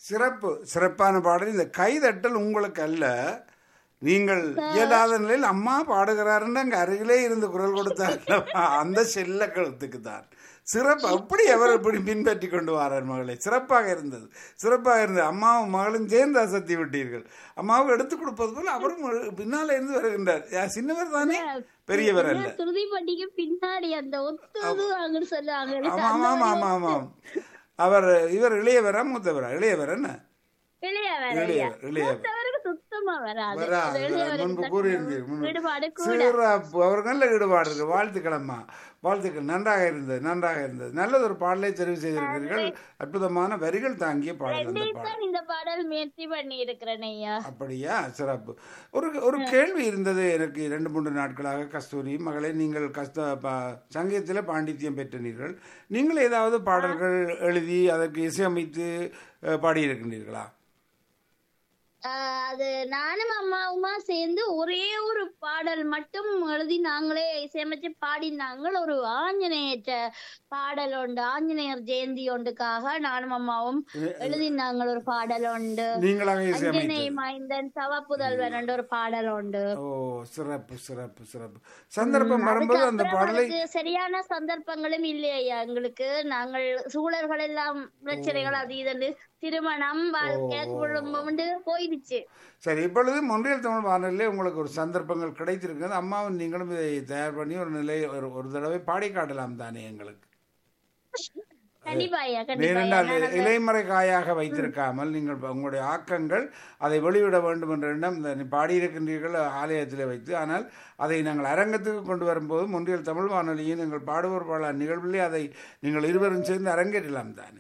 சிறப்பு சிறப்பான பாடல் இந்த கைதட்டல் உங்களுக்கு அல்ல நீங்கள் இயலாத நிலையில் அம்மா பாடுகிறாருன்னு அங்கே அருகிலே இருந்து குரல் கொடுத்தார் அல்லவா? அந்த செல்ல கழுத்துக்கு தான் சிறப்பு அப்படி அவர் இப்படி பின்பற்றி கொண்டு வாரார் மகளே சிறப்பாக இருந்தது சிறப்பாக இருந்தது அம்மாவும் மகளும் சேர்ந்து அசத்தி விட்டீர்கள் அம்மாவுக்கு எடுத்து கொடுப்பது போல அவரும் ஒரு பின்னால இருந்து வருகின்றார் யா, சின்னவர் தானே பெரியவர் அல்ல துருதி பண்டிகை பின்னாடி அந்த ஒத்துது அங்கன்னு சொல்லுவாங்க ஆமாம் ஆமாம் ஆமாம் ஆமாம் அவர் இவர் இளையவரா மூத்தவரா இளையவர் என்ன இளையவர் இளையவர் இளையவர் மூத்தவருக்கு சுத்தமா வராது வராது. அது இளையவருக்கு முன்பு தான் கூறியிருந்தீர்கள். முன்பு. ஈடுபாடு கூட சிறப்பு அவர் நல்ல ஈடுபாடு இருக்கு வாழ்த்துக்களம்மா வாழ்த்துக்கள் நன்றாக இருந்தது நன்றாக இருந்தது நல்லது ஒரு பாடலை தெரிவு செய்திருக்கிறீர்கள் அற்புதமான வரிகள் தாங்கிய பாடல் அந்த பாடல் தான் இந்த பாடல் முயற்சி பண்ணி இருக்கிறேன் ஐயா அப்படியா சிறப்பு ஒரு ஒரு கேள்வி இருந்தது எனக்கு இரண்டு மூன்று நாட்களாக கஸ்தூரி மகளே நீங்கள் கஸ்த ப- சங்கீதத்தில் பாண்டித்யம் பெற்றனீர்கள் நீங்கள் ஏதாவது பாடல்கள் எழுதி அதற்கு இசையமைத்து அஹ், பாடியிருக்கின்றீர்களா ஆஹ் அது நானும் அம்மாவுமா சேர்ந்து ஒரே ஒரு பாடல் மட்டும் எழுதி நாங்களே இசையமைச்சு பாடினாங்க ஒரு ஆஞ்சநேய ச- பாடல் உண்டு ஆஞ்சநேயர் ஜெயந்தி ஒன்றுக்காக நானும் அம்மாவும் எழுதினாங்க ஒரு பாடல் உண்டு நீங்களாக அஞ்சனை இசையமைத்து மைந்தன் சவப்புதல்வன் ஒரு பாடல் உண்டு ஓ சிறப்பு சிறப்பு சிறப்பு சந்தர்ப்பம் வரும்போது அந்த அதுக்கப்புறம் பாடலை அதுக்கு சரியான சந்தர்ப்பங்களும் இல்லையா எங்களுக்கு நாங்கள் சூழல்கள் எல்லாம் பிரச்சனைகள் அது இதுன்னு திருமணம் வாழ்க்கை குடும்பம் போயிடுச்சு சரி இப்பொழுது மொன்றியல் தமிழ் வானொலியிலே உங்களுக்கு ஒரு சந்தர்ப்பங்கள் கிடைத்திருக்கிறது அம்மாவும் நீங்களும் இதை தயார் பண்ணி ஒரு நிலை ஒரு ஒரு தடவை பாடி காட்டலாம் தானே எங்களுக்கு கண்டிப்பா ஐயா கண்டிப்பா ஐயா. ஏனென்றால் நான் அந்த- இலைமறை காயாக வைத்திருக்காமல் நீங்கள் ப- உங்களுடைய ஆக்கங்கள் அதை வெளியிட வேண்டும் என்ற எண்ணம் இந்த நீ பாடியிருக்கின்றீர்கள் ஆலயத்தில் வைத்து ஆனால் அதை நாங்கள் அரங்கத்துக்கு கொண்டு வரும்போது முன்றியல் தமிழ் வானொலியின் எங்கள் பாடுவோர் பாட நிகழ்விலே அதை நீங்கள் இருவரும் சேர்ந்து அரங்கேற்றலாம் தானே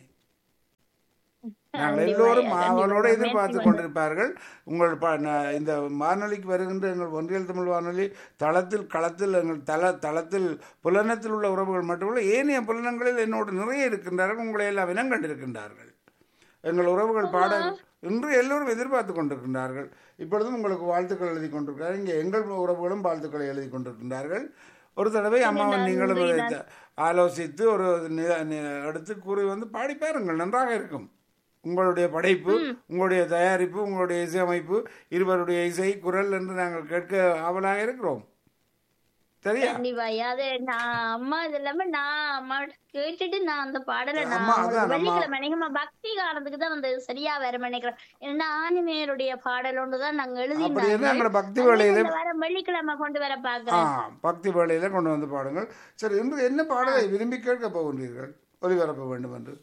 நாங்கள் கண்டிப்பா எல்லோரும் ஐயா, கண்டிப்பா. அவளோடு முயற்சி எதிர்பார்த்து பண்றேன். கொண்டிருப்பார்கள் உங்கள் ப- ந- இந்த வானொலிக்கு வருகின்ற எங்கள் ஒன்றியல் தமிழ் வானொலி தளத்தில் களத்தில் எங்கள் தள தளத்தில் புலனத்தில் உள்ள உறவுகள் மட்டுமல்ல ஏனைய புலனங்களில் என்னோடு நிறைய இருக்கின்றார்கள் உங்களை எல்லாம் இனம் கண்டிருக்கின்றார்கள் எங்கள் உறவுகள் பாட இன்று எல்லோரும் எதிர்பார்த்து கொண்டிருக்கின்றார்கள் இப்பொழுதும் உங்களுக்கு வாழ்த்துக்கள் எழுதி கொண்டிருக்கிறார்கள் இங்கே எங்கள் உறவுகளும் வாழ்த்துக்களை எழுதி கொண்டிருக்கின்றார்கள் ஒரு தடவை அம்மாவன் நீங்களும் இதை த- ஆலோசித்து ஒரு நி- நி- எடுத்து கூறி வந்து பாடி பாருங்கள் நன்றாக இருக்கும் உங்களுடைய படைப்பு உங்களுடைய தயாரிப்பு உங்களுடைய இசையமைப்பு இருவருடைய இசை குரல் என்று நாங்கள் கேட்க ஆவலாக இருக்கிறோம் சரியா கண்டிப்பா ஐயா அது நான் அம்மா இது இல்லாம நான் அம்மா கேட்டுட்டு நான் அந்த பாடலை நான் அம்மா, உங்களுக்கு அதான் அம்மா. வெள்ளிக்கிழமை நினைக்கிறேன் பக்தி காரணத்துக்கு தான் வந்து சரியா வர நினைக்கிறேன் ஏன்னா ஆஞ்சநேயருடைய பாடல் ஒன்றுதான் நாங்க அப்படி இருந்தால் எழுதினாங்க எங்களோட பக்தி வேளையில இந்த வாரம் வெள்ளிக்கிழமை கொண்டு வர ஆ பாக்குறேன் பக்தி வேளையில கொண்டு வந்து பாடுங்கள் சரி இன்று என்ன பாடலை விரும்பி கேட்க போகின்றீர்கள் ஒலிபரப்ப வேண்டும் என்று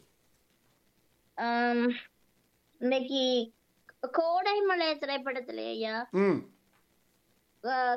ஆம், இன்னைக்கு கோடைமலை திரைப்படத்திலே ஐயா ம் அஹ்,